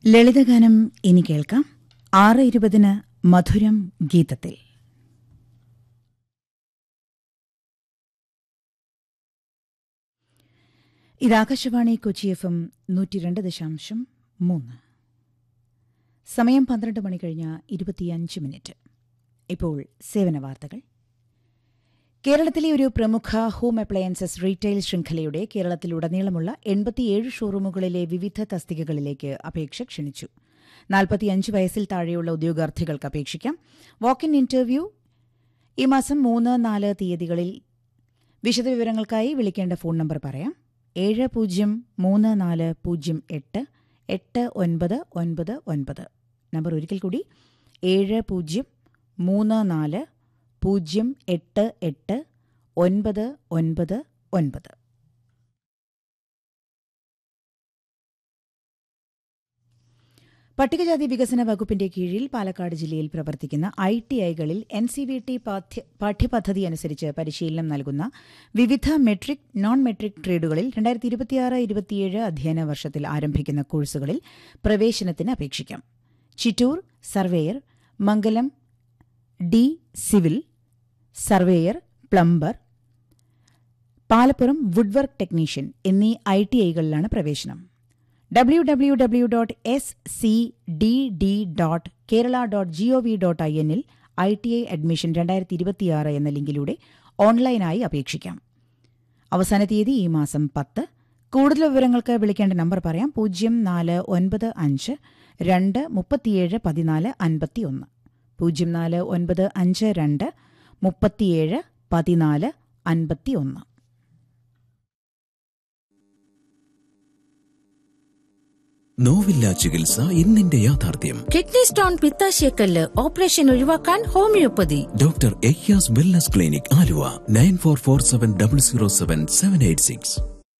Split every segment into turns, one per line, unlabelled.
ലളിതഗാനം ഇനി കേൾക്കാം ആറ് ഇരുപതിന് മധുരം ഗീതത്തിൽ ഇത് ആകാശവാണി കൊച്ചി എഫ് എം നൂറ്റി രണ്ട് ദശാംശം മൂന്ന് സമയം പന്ത്രണ്ട് മണി കഴിഞ്ഞ ഇരുപത്തിയഞ്ച് മിനിറ്റ് ഇപ്പോൾ സേവന വാർത്തകൾ കേരളത്തിലെ ഒരു പ്രമുഖ ഹോം അപ്ലയൻസസ് റീറ്റെയിൽ ശൃംഖലയുടെ കേരളത്തിലുടനീളമുള്ള എൺപത്തിയേഴ് ഷോറൂമുകളിലെ വിവിധ തസ്തികകളിലേക്ക് അപേക്ഷ ക്ഷണിച്ചു നാൽപ്പത്തിയഞ്ച് വയസ്സിൽ താഴെയുള്ള ഉദ്യോഗാർത്ഥികൾക്ക് അപേക്ഷിക്കാം വാക്ക് ഇൻ ഇന്റർവ്യൂ ഈ മാസം മൂന്ന് നാല് തീയതികളിൽ വിശദവിവരങ്ങൾക്കായി വിളിക്കേണ്ട ഫോൺ നമ്പർ പറയാം ഏഴ് പൂജ്യം മൂന്ന് നാല് പൂജ്യം എട്ട് എട്ട് ഒൻപത് ഒൻപത് ഒൻപത് നമ്പർ ഒരിക്കൽ കൂടി ഏഴ് പൂജ്യം മൂന്ന് നാല് പൂജ്യം എട്ട് എട്ട് ഒൻപത് ഒൻപത് ഒൻപത് പട്ടികജാതി വികസന വകുപ്പിന്റെ കീഴിൽ പാലക്കാട് ജില്ലയിൽ പ്രവർത്തിക്കുന്ന ഐ ടി ഐകളിൽ എൻ സി വി ടി പാഠ്യപദ്ധതി അനുസരിച്ച് പരിശീലനം നൽകുന്ന വിവിധ മെട്രിക് നോൺ മെട്രിക് ട്രേഡുകളിൽ രണ്ടായിരത്തി ഇരുപത്തിയാറ് ഇരുപത്തിയേഴ് അധ്യയന വർഷത്തിൽ ആരംഭിക്കുന്ന കോഴ്സുകളിൽ പ്രവേശനത്തിന് അപേക്ഷിക്കാം Chittur surveyor Mangalam D civil surveyor plumber Palappuram wood work technician എന്നീ ഐ ടി ഐകളിലാണ് പ്രവേശനം W W W dot S C D D dot Kerala dot G O V dot I എന്നിൽ ഐ ടി ഐ അഡ്മിഷൻ രണ്ടായിരത്തി ഇരുപത്തിയാറ് എന്ന ലിങ്കിലൂടെ ഓൺലൈനായി അപേക്ഷിക്കാം അവസാന തീയതി ഈ മാസം പത്ത് കൂടുതൽ വിവരങ്ങൾക്ക് വിളിക്കേണ്ട നമ്പർ പറയാം പൂജ്യം നാല് ഒൻപത് അഞ്ച് രണ്ട് മുപ്പത്തിയേഴ് പതിനാല് അൻപത്തിയൊന്ന് പൂജ്യം നാല് ഒൻപത് അഞ്ച് രണ്ട് മുപ്പത്തിയേഴ് പതിനാല് അൻപത്തിയൊന്ന്
നോവില്ല ചികിത്സ ഇന്നിന്റെ യാഥാർത്ഥ്യം
കിഡ്നി സ്റ്റോൺ പിത്താശയക്കല്ല് ഓപ്പറേഷൻ ഒഴിവാക്കാൻ ഹോമിയോപ്പതി
doctor Aiyas wellness clinic Aluva nine four four seven double zero seven seven eight six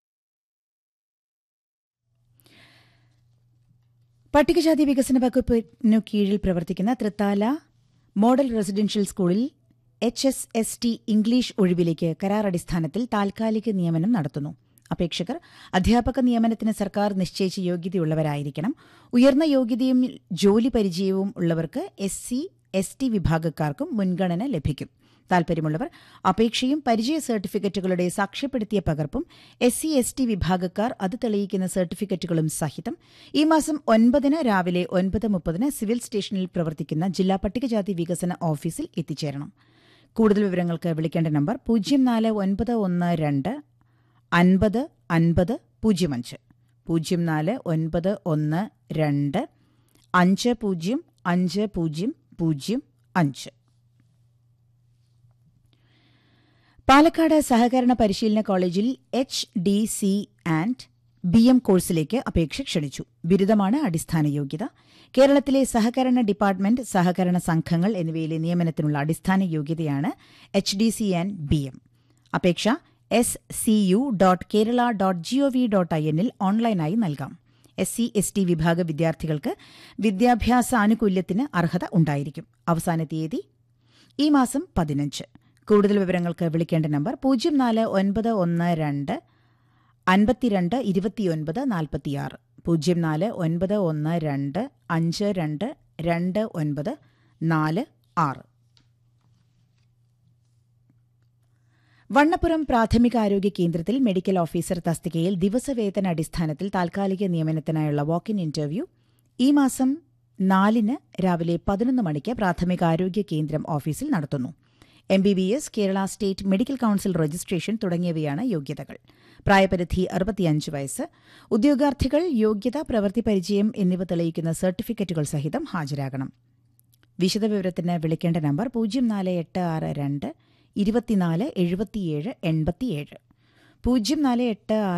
പട്ടികജാതി വികസന വകുപ്പിനു കീഴിൽ പ്രവർത്തിക്കുന്ന തൃത്താല മോഡൽ റെസിഡൻഷ്യൽ സ്കൂളിൽ H S S T English ഒഴിവിലേക്ക് കരാർ അടിസ്ഥാനത്തിൽ താൽക്കാലിക നിയമനം നടത്തുന്നു അപേക്ഷകർ അധ്യാപക നിയമനത്തിന് സർക്കാർ നിശ്ചയിച്ച യോഗ്യതയുള്ളവരായിരിക്കണം ഉയർന്ന യോഗ്യതയും ജോലി പരിചയവും ഉള്ളവർക്ക് എസ് സി എസ് ടി വിഭാഗക്കാർക്കും മുൻഗണന ലഭിക്കും താൽപര്യമുള്ളവർ അപേക്ഷയും പരിചയ സർട്ടിഫിക്കറ്റുകളുടെ സാക്ഷ്യപ്പെടുത്തിയ പകർപ്പും എസ് സി എസ് ടി വിഭാഗക്കാർ അത് തെളിയിക്കുന്ന സർട്ടിഫിക്കറ്റുകളും സഹിതം ഈ മാസം ഒൻപതിന് രാവിലെ ഒൻപത് മുപ്പതിന് സിവിൽ സ്റ്റേഷനിൽ പ്രവർത്തിക്കുന്ന ജില്ലാ പട്ടികജാതി വികസന ഓഫീസിൽ എത്തിച്ചേരണം കൂടുതൽ വിവരങ്ങൾക്ക് വിളിക്കേണ്ട നമ്പർ പൂജ്യം നാല് ഒൻപത് ഒന്ന് രണ്ട് അൻപത് അൻപത് പൂജ്യം അഞ്ച് പൂജ്യം നാല് ഒൻപത് ഒന്ന് രണ്ട് അഞ്ച് പൂജ്യം അഞ്ച് പൂജ്യം പൂജ്യം അഞ്ച് പാലക്കാട് സഹകരണ പരിശീലന കോളേജിൽ H D C and B M കോഴ്സിലേക്ക് അപേക്ഷ ക്ഷണിച്ചു ബിരുദമാണ് അടിസ്ഥാന യോഗ്യത കേരളത്തിലെ സഹകരണ ഡിപ്പാർട്ട്മെന്റ് സഹകരണ സംഘങ്ങൾ എന്നിവയിലെ നിയമനത്തിനുള്ള അടിസ്ഥാന യോഗ്യതയാണ് H D C and B M അപേക്ഷ S C U dot Kerala dot G O V dot I എന്നിൽ ഓൺലൈനായി നൽകാം എസ് സി എസ് ടി വിഭാഗ വിദ്യാർത്ഥികൾക്ക് വിദ്യാഭ്യാസ ആനുകൂല്യത്തിന് അർഹത ഉണ്ടായിരിക്കും അവസാന തീയതി ഈ മാസം പതിനഞ്ച് കൂടുതൽ വിവരങ്ങൾക്ക് വിളിക്കേണ്ട നമ്പർ പൂജ്യം നാല് ഒൻപത് ഒന്ന് രണ്ട് അൻപത്തിരണ്ട് ഇരുപത്തിയൊൻപത് നാൽപ്പത്തിയാറ് പൂജ്യം നാല് ഒൻപത് ഒന്ന് രണ്ട് അഞ്ച് രണ്ട് രണ്ട് ഒൻപത് നാല് ആറ് വണ്ണപ്പുറം പ്രാഥമികാരോഗ്യ കേന്ദ്രത്തിൽ മെഡിക്കൽ ഓഫീസർ തസ്തികയിൽ ദിവസവേതന അടിസ്ഥാനത്തിൽ താൽക്കാലിക നിയമനത്തിനായുള്ള വാക്ക് ഇൻ ഇന്റർവ്യൂ ഈ മാസം നാലിന് രാവിലെ പതിനൊന്ന് മണിക്ക് പ്രാഥമികാരോഗ്യ കേന്ദ്രം ഓഫീസിൽ നടത്തുന്നു M B B S Kerala state medical council registration തുടങ്ങിയവയാണ് യോഗ്യതകൾ പ്രായപരിധി അറുപത്തിയഞ്ച് വയസ്സ് ഉദ്യോഗാർത്ഥികൾ യോഗ്യത പ്രവൃത്തി പരിചയം എന്നിവ തെളിയിക്കുന്ന സർട്ടിഫിക്കറ്റുകൾ സഹിതം ഹാജരാകണം വിശദവിവരത്തിന് വിളിക്കേണ്ട നമ്പർ പൂജ്യം നാല് എട്ട് ആറ് രണ്ട് ഇരുപത്തിനാല് എഴുപത്തിയേഴ് എൺപത്തിയേഴ് പൂജ്യം നാല് എട്ട്